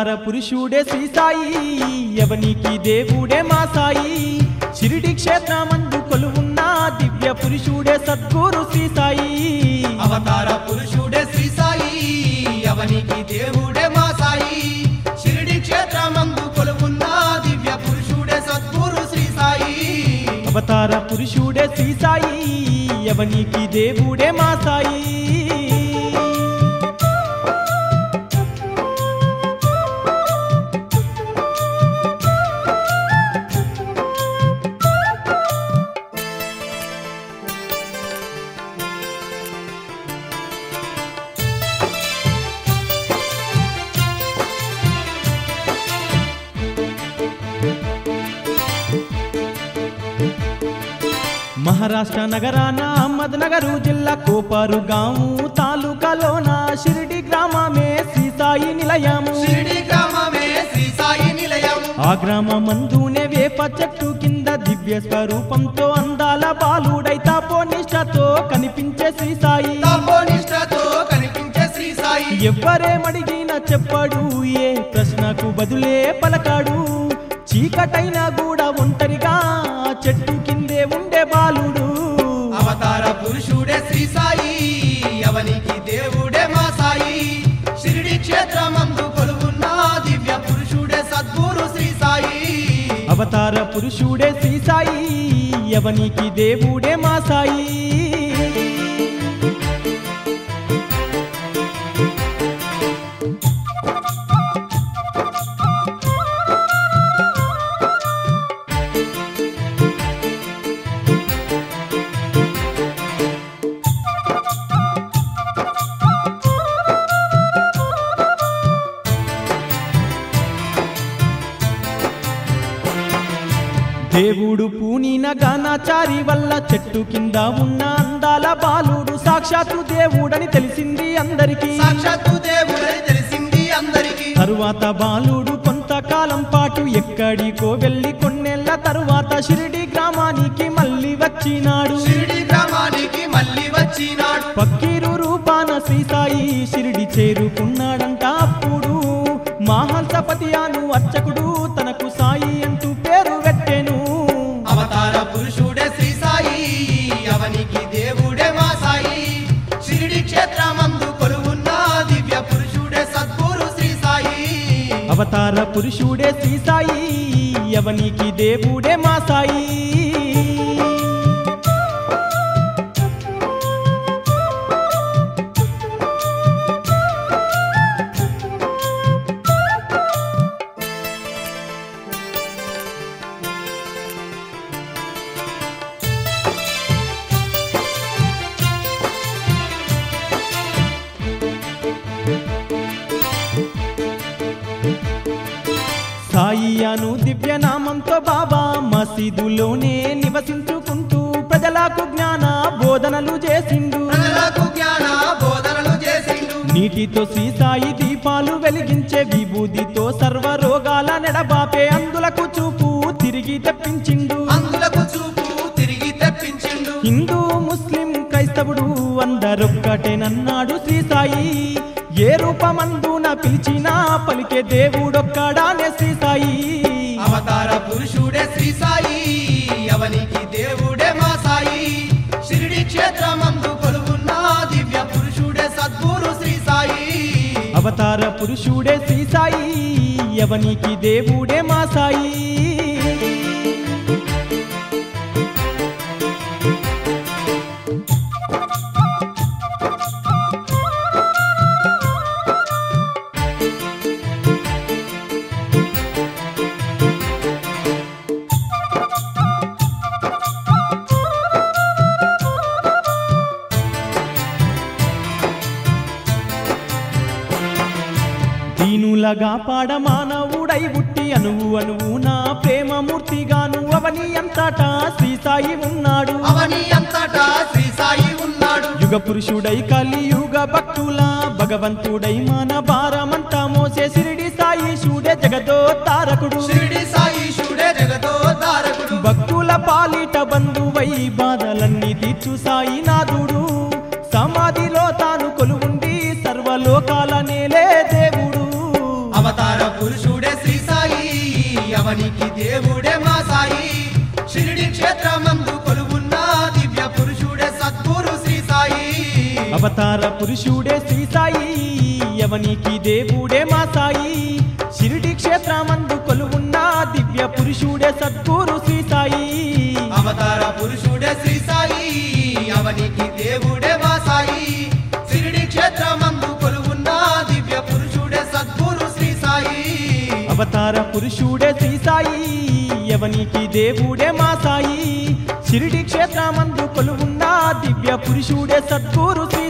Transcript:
అవతార పురుషుడే శ్రీ సాయి ఎవనికి దేవుడే మా సాయి షిరిడి క్షేత్రమందు కొలువున్న దివ్య పురుషుడే సద్గురు శ్రీ సాయి అవతార పురుషుడే శ్రీ సాయి అవనికి దేవుడే మా సాయి షిరిడి క్షేత్రమందు కొలువున్న దివ్య పురుషుడే సద్గురు శ్రీ సాయి అవతార పురుషుడే శ్రీ సాయి ఎవనికి దేవుడే మా సాయి మహారాష్ట్ర నగరాన అహ్మద్నగరు జిల్లా కోపారు గాము తాలూకాలోన షిరిడి గ్రామమే శ్రీ సాయి నిలయము షిరిడి గ్రామమే శ్రీ సాయి నిలయం ఆ గ్రామమందునే వేప చెట్టు కింద దివ్య స్వరూపంతో అందాల బాలుడై తాపోనిష్టతో కనిపించే శ్రీ సాయి తపోనిష్టతో కనిపించే శ్రీ సాయి ఎవ్వరేమడిగినా చెప్పాడు ఏ ప్రశ్నకు బదులే పలకాడు చీకటైనా కూడా ఒంటరిగా ఆ చెట్టు కిందే ఉండే బాలుడు అవతార పురుషుడే శ్రీ సాయి అవనికి దేవుడే మా సాయి షిరిడి క్షేత్రమందు కొలువున్న దివ్య పురుషుడే సద్గురు శ్రీ సాయి అవతార పురుషుడే శ్రీ సాయి ఎవనికి దేవుడే మా సాయి దేవుడు పూనిన గానాచారి వల్ల చెట్టు కింద ఉన్న అందాల బాలుడు సాక్షాత్తు దేవుడని తెలిసింది అందరికీ సాక్షాత్తు దేవుడని తెలిసింది అందరికీ తరువాత బాలుడు కొంతకాలం పాటు ఎక్కడికో వెళ్ళి కొన్నేళ్ల తరువాత షిరిడి గ్రామానికి మళ్ళీ వచ్చినాడు షిరిడి గ్రామానికి మళ్ళీ వచ్చినాడు పక్కీరు రూపాన శ్రీసాయి షిరిడి చేరుకున్నాడంట అప్పుడు మహల్సపతి అను అర్చకుడు తనకు సాయి అంటూ పేరు పెట్టెను అవతార పురుషుడే శ్రీ సాయి అవనికి దేవుడే మా సాయి షిరిడి క్షేత్రమందు కొలువున్న దివ్య పురుషుడే సద్గురు శ్రీ సాయి అవతార పురుషుడే శ్రీ సాయి ఎవనికి దేవుడే మా సాయి సాయి అను దివ్య నామంతో బాబా మసీదులోనే నివసించుకుంటూ ప్రజలకు జ్ఞాన బోధనలు చేసిండు ప్రజలకు జ్ఞాన బోధనలు చేసిండు నీటితో శ్రీ సాయి దీపాలు వెలిగించే విభూదితో సర్వ రోగాల నెడబాపే అందులకు చూపు తిరిగి తెప్పించిండు అందులకు చూపు తిరిగి తెప్పించిండు హిందూ ముస్లిం క్రైస్తవుడు అందరొక్కటేనన్నాడు శ్రీ సాయి ఏ రూపమందున పిలిచినా పలికే దేవుడొక్కడానే శ్రీ సాయి అవతార పురుషుడే శ్రీ సాయి అవనికి దేవుడే మా సాయి షిరిడి క్షేత్రమందు కొలువున్న దివ్య పురుషుడే సద్గురు శ్రీ సాయి అవతార పురుషుడే శ్రీ సాయి ఎవనికి దేవుడే మా సాయి దీనులగా పాడ మానవుడై పుట్టి అనువు అనువు నా ప్రేమమూర్తిగాను అవని అంతటా శ్రీ సాయి ఉన్నాడు అవని అంతటా శ్రీ సాయి ఉన్నాడు యుగ పురుషుడై కలియుగ భక్తుల భగవంతుడై మన భారమంతా మోసే సిరిడి సాయి శూడే జగదో తారకుడు షిరిడి సాయి శుడే జగదో తారకుడు భక్తుల పాలిట బంధువై బాధలన్నీ తీర్చు సాయి నాథుడు సమాధిలో తాను కొలువుండి సర్వలోకాల నేలే దేవుడు అవతార ఎవనికి దేవుడే మా సాయి షిరిడి క్షేత్రమందు కొలువున్న దివ్య పురుషుడే సద్గురు శ్రీ సాయి అవతార పురుషుడే శ్రీ సాయి ఎవనికి దేవుడే మా సాయి షిరిడి క్షేత్రమందు కొలువున్న దివ్య పురుషుడే సద్గురు శ్రీ సాయి అవతార పురుషుడే శ్రీ సాయి అవనికి దేవుడే మా సాయి షిరిడి క్షేత్రమందు కొలువున్న దివ్య పురుషుడే సద్గురు శ్రీ సాయి అవతార పురుషుడే శ్రీ సాయి ఎవనికి దేవుడే మా సాయి షిరిడి క్షేత్రమందు కొలువున్న దివ్య పురుషుడే సద్గురు శ్రీ